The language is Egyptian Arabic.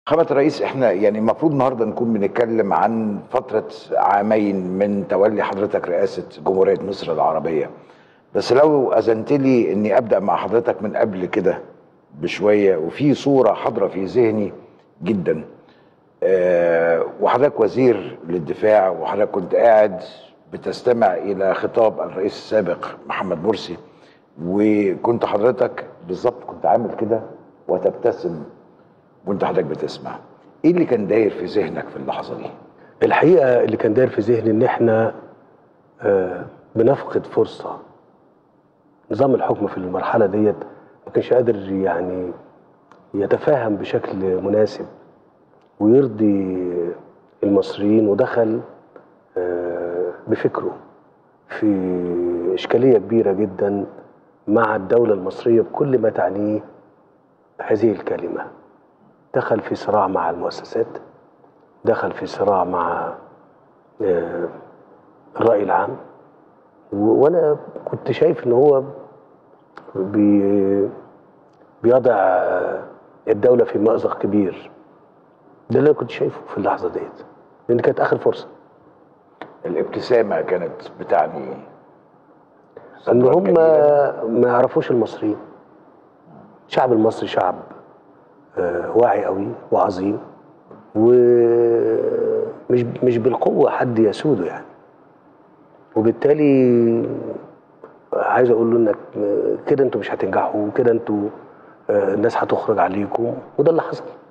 خامة الرئيس احنا يعني المفروض النهارده نكون بنتكلم عن فترة عامين من تولي حضرتك رئاسة جمهورية مصر العربية بس لو أذنت لي إني أبدأ مع حضرتك من قبل كده بشوية وفي صورة حاضرة في ذهني جدا آه، وحضرتك وزير للدفاع وحضرتك كنت قاعد بتستمع إلى خطاب الرئيس السابق محمد مرسي وكنت حضرتك بالظبط كنت عامل كده وتبتسم وانت حضرتك بتسمع ايه اللي كان داير في ذهنك في اللحظه دي الحقيقه اللي كان داير في ذهني ان احنا آه، بنفقد فرصه نظام الحكم في المرحله ديت ما كانش قادر يعني يتفاهم بشكل مناسب ويرضي المصريين ودخل آه، بفكره في اشكاليه كبيره جدا مع الدوله المصريه بكل ما تعنيه هذه الكلمه دخل في صراع مع المؤسسات دخل في صراع مع آه، الرأي العام و- وأنا كنت شايف إن هو بي بيضع آه، الدولة في مأزق كبير ده اللي أنا كنت شايفه في اللحظة ديت لأن كانت آخر فرصة الابتسامه كانت بتعني ان صدرك هم جميلة. ما يعرفوش المصريين الشعب المصري شعب آه، واعي قوي وعظيم ومش مش بالقوه حد يسوده يعني وبالتالي عايز اقول له انك آه، كده انتوا مش هتنجحوا وكده انتوا آه، الناس هتخرج عليكم وده اللي حصل